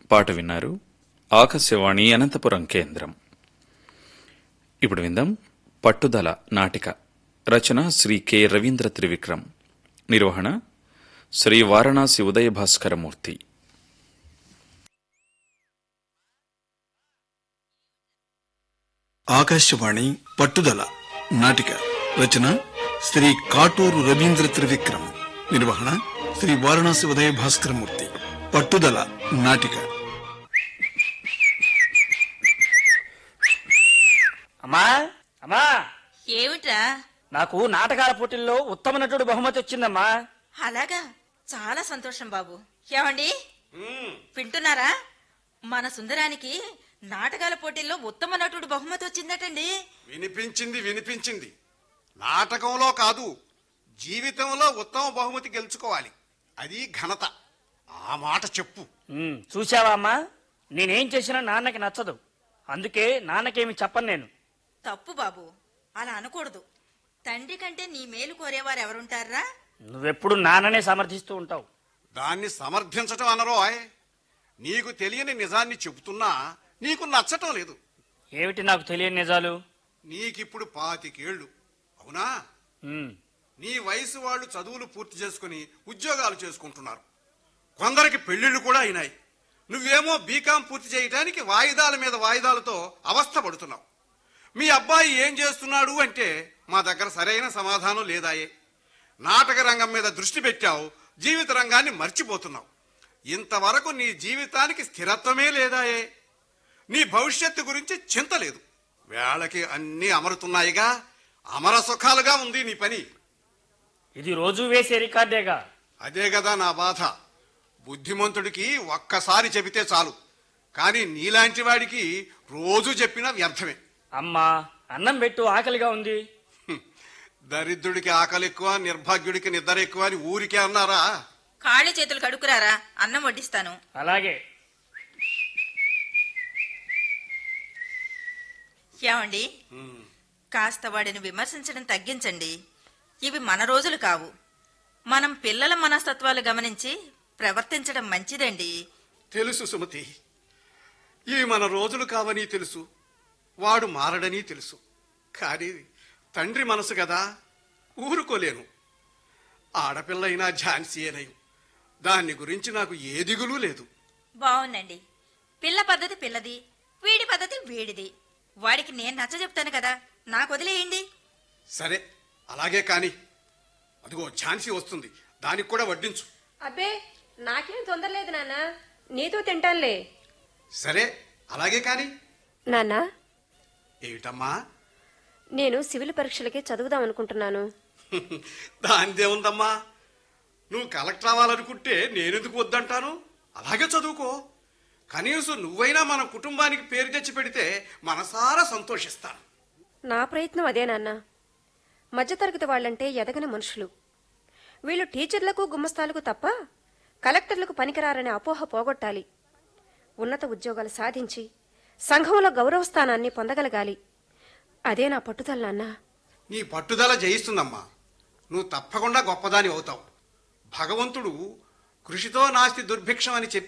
పాట విన్నారు ఆకాశవాణి అనంతపురం కేంద్రం ఇప్పుడు విందాం పట్టుదల నాటిక రచన శ్రీ కె రవీంద్ర త్రివిక్రమ్ నిర్వహణ శ్రీ వారణాసి ఉదయ భాస్కరమూర్తి ఆకాశవాణి పట్టుదల నాటిక రచన శ్రీ కాటూరు రవీంద్ర త్రివిక్రమ్ నిర్వహణ శ్రీ వారణాసి ఉదయ భాస్కరమూర్తి పట్టుదల నాటిక అమ్మా అమ్మా ఏమిట్రా నాకు నాటకాల పోటీల్లో ఉత్తమ నటుడు బహుమతి వచ్చిందమ్మా అలాగా చాలా సంతోషం బాబు ఏమండి వింటున్నారా మన సుందరానికి నాటకాల పోటీల్లో ఉత్తమ నటుడు బహుమతి వచ్చిందటండి వినిపించింది వినిపించింది నాటకంలో కాదు జీవితంలో ఉత్తమ బహుమతి గెలుచుకోవాలి అది ఘనత ఆ మాట చెప్పు ఉమ్, చూశావా అమ్మా నేనేం చేసినా నాన్నకి నచ్చదు అందుకే నాన్నకేమి చెప్పను నేను తప్పు బాబు అలా అనకూడదు తండ్రి కంటే నీ మేలు కోరేవారు ఎవరుంటారా నువ్వెప్పుడు నాన్ననే సమర్థిస్తూ ఉంటావు దాన్ని సమర్థించటం అనరోయ్ నీకు తెలియని నిజాన్ని చెబుతున్నా నీకు నచ్చటం లేదు ఏమిటి నాకు తెలియని నిజాలు నీకిప్పుడు పాతికేళ్ళు అవునా ఉమ్, నీ వయసు వాళ్ళు చదువులు పూర్తి చేసుకుని ఉద్యోగాలు చేసుకుంటున్నారు కొందరికి పెళ్లిళ్ళు కూడా అయినాయి నువ్వేమో బీకాం పూర్తి చేయటానికి వాయిదాల మీద వాయిదాలతో అవస్థ పడుతున్నావు మీ అబ్బాయి ఏం చేస్తున్నాడు అంటే మా దగ్గర సరైన సమాధానం లేదాయే నాటక రంగం మీద దృష్టి పెట్టావు జీవిత రంగాన్ని మర్చిపోతున్నావు ఇంతవరకు నీ జీవితానికి స్థిరత్వమే లేదాయే నీ భవిష్యత్తు గురించి చింత లేదు వేళకి అన్నీ అమరుతున్నాయిగా అమర సుఖాలుగా ఉంది నీ పని ఇది రోజు వేసే రికార్డేగా అదే కదా నా బాధ బుద్ధిమంతుడికి ఒక్కసారి చెబితే చాలు కానీ నీలాంటి వాడికి రోజు చెప్పినా వ్యర్థమే అమ్మా అన్నం పెట్టు ఆకలిగా ఉంది హ్మ్. దరిద్రుడికి ఆకలి ఎక్కువ నిర్భాగ్యుడికి నిద్ర ఎక్కువ అని ఊరికే అన్నారా కాళ్ళు చేతులు కడుక్కురారా అన్నం వడ్డిస్తాను అలాగే ఏమండి కాస్త వాడిని విమర్శించడం తగ్గించండి ఇవి మన రోజులు కావు మనం పిల్లల మనస్తత్వాలు గమనించి ప్రవర్తించడం మంచిదండి తెలుసు సుమతి ఇవి మన రోజులు కావని తెలుసు వాడు మారడని తెలుసు కానీ తండ్రి మనసు కదా ఊరుకోలేను ఆడపిల్లైనా ఝాన్సీయేనయం దాన్ని గురించి నాకు ఏ దిగులు లేదు బాగుందండి పిల్ల పద్ధతి పిల్లది వీడి పద్ధతి వీడిది వాడికి నేను నచ్చ చెప్తాను కదా నాకు వదిలేయండి సరే అలాగే కాని అదిగో ఝాన్సీ వస్తుంది దానికి కూడా వడ్డించు అబ్బే నాకేం తొందర లేదు నాన్న నీతో తింటానులే సరే అలాగే కాని నాన్న ఏమిటమ్మా నేను సివిల్ పరీక్షలకి చదువుదాం అనుకుంటున్నాను దానిదేముందమ్మా నువ్వు కలెక్టర్ అవ్వాలనుకుంటే నేనెందుకు వద్దంటాను అలాగే చదువుకో కనీసం నువ్వైనా మన కుటుంబానికి పేరు తెచ్చి పెడితే మనసారా సంతోషిస్తాను నా ప్రయత్నం అదే నాన్న మధ్యతరగతి వాళ్ళంటే ఎదగని మనుషులు వీళ్ళు టీచర్లకు గుమ్మస్తాలకు తప్ప కలెక్టర్లకు పనికిరారనే అపోహ పోగొట్టాలి ఉన్నత ఉద్యోగాలు సాధించి సంఘంలో గౌరవ స్థానాన్ని పొందగలగాలి అదే నా పట్టుదల నాన్నా నీ పట్టుదల జయిస్తుందమ్మా నువ్వు తప్పకుండా గొప్పదాని అవుతావు భగవంతుడు కృషితో నాస్తి దుర్భిక్షం అని చెప్పి